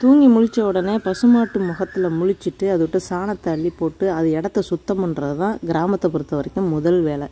தூங்கி முழிச்ச உடனே பசுமாட்டு முகத்தில் முழிச்சிட்டு அதை விட்டு சாணத்தை அள்ளி போட்டு அது இடத்த சுத்தம் பண்ணுறது தான் கிராமத்தை பொறுத்த வரைக்கும் முதல் வேலை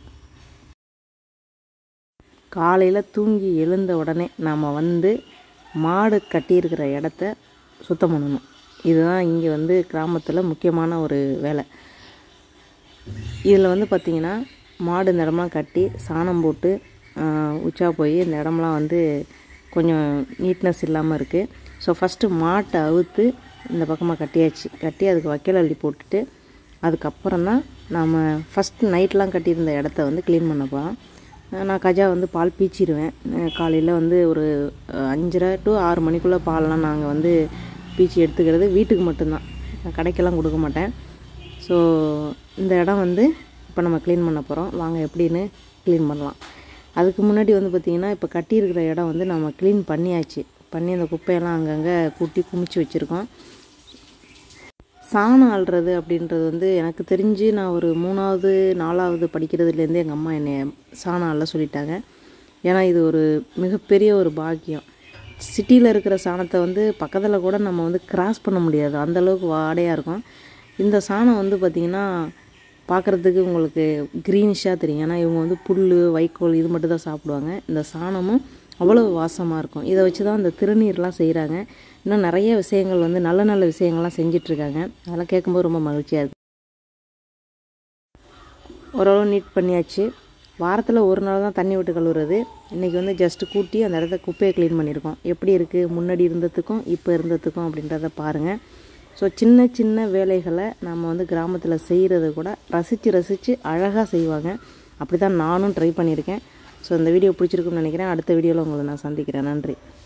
காலையில் தூங்கி எழுந்த உடனே நாம் வந்து மாடு கட்டியிருக்கிற இடத்த சுத்தம் பண்ணணும் இதுதான் இங்கே வந்து கிராமத்தில் முக்கியமான ஒரு வேலை இதில் வந்து பார்த்திங்கன்னா மாடு இந்த இடம்லாம் கட்டி சாணம் போட்டு ஆஹ், உச்சா போய் இந்த இடம்லாம் வந்து கொஞ்சம் நீட்னஸ் இல்லாமல் இருக்குது ஸோ ஃபஸ்ட்டு மாட்டை அவுத்து இந்த பக்கமாக கட்டியாச்சு கட்டி அதுக்கு வைக்கல் அள்ளி போட்டுட்டு அதுக்கப்புறம் தான் நாம் ஃபஸ்ட்டு நைட்லாம் கட்டியிருந்த இடத்த வந்து க்ளீன் பண்ண போகிறோம் நான் கஜா வந்து பால் பீச்சிடுவேன் காலையில் வந்து ஒரு அஹ், அஞ்சரை டு ஆறு மணிக்குள்ளே பால்லாம் நாங்கள் வந்து பீச்சி எடுத்துக்கிறது வீட்டுக்கு மட்டும்தான் நான் கடைக்கெல்லாம் கொடுக்க மாட்டேன் ஸோ இந்த இடம் வந்து இப்போ நம்ம க்ளீன் பண்ண போகிறோம் வாங்க எப்படின்னு க்ளீன் பண்ணலாம் அதுக்கு முன்னாடி வந்து பார்த்திங்கன்னா இப்போ கட்டியிருக்கிற இடம் வந்து நம்ம க்ளீன் பண்ணியாச்சு பண்ணி அந்த குப்பையெல்லாம் அங்கங்கே கூட்டி குமிச்சு வச்சுருக்கோம் சாணம் அள்ளுறது அப்படின்றது வந்து எனக்கு தெரிஞ்சு நான் ஒரு மூணாவது நாலாவது படிக்கிறதுலேருந்து எங்கள் அம்மா என்னை சாணம் அள்ள சொல்லிட்டாங்க ஏன்னா இது ஒரு மிகப்பெரிய ஒரு பாக்கியம் சிட்டியில் இருக்கிற சாணத்தை வந்து பக்கத்தில் கூட நம்ம வந்து கிராஸ் பண்ண முடியாது அந்த அளவுக்கு வாடையாக இருக்கும் இந்த சாணம் வந்து பார்த்திங்கன்னா பார்க்குறதுக்கு உங்களுக்கு க்ரீனிஷாக தெரியும் ஏன்னா இவங்க வந்து புல் வைக்கோல் இது மட்டும் தான் சாப்பிடுவாங்க இந்த சாணமும் அவ்வளோ வாசமாக இருக்கும் இதை வச்சு தான் இந்த திருநீர்லாம் செய்கிறாங்க இன்னும் நிறைய விஷயங்கள் வந்து நல்ல நல்ல விஷயங்கள்லாம் செஞ்சிட்ருக்காங்க அதெல்லாம் கேட்கும்போது ரொம்ப மகிழ்ச்சியாக இருக்குது ஓரளவு நீட் பண்ணியாச்சு வாரத்தில் ஒரு நாள் தான் தண்ணி விட்டு கழுவுறது இன்றைக்கி வந்து ஜஸ்ட்டு கூட்டி அந்த இடத்த குப்பையை க்ளீன் பண்ணியிருக்கோம் எப்படி இருக்குது முன்னாடி இருந்ததுக்கும் இப்போ இருந்ததுக்கும் அப்படின்றத பாருங்கள் ஸோ சின்ன சின்ன வேலைகளை நம்ம வந்து கிராமத்தில் செய்கிறது கூட ரசித்து ரசித்து அழகாக செய்வாங்க அப்படி தான் நானும் ட்ரை பண்ணியிருக்கேன் ஸோ இந்த வீடியோ பிடிச்சிருக்குன்னு நினைக்கிறேன் அடுத்த வீடியோவில் உங்களை நான் சந்திக்கிறேன் நன்றி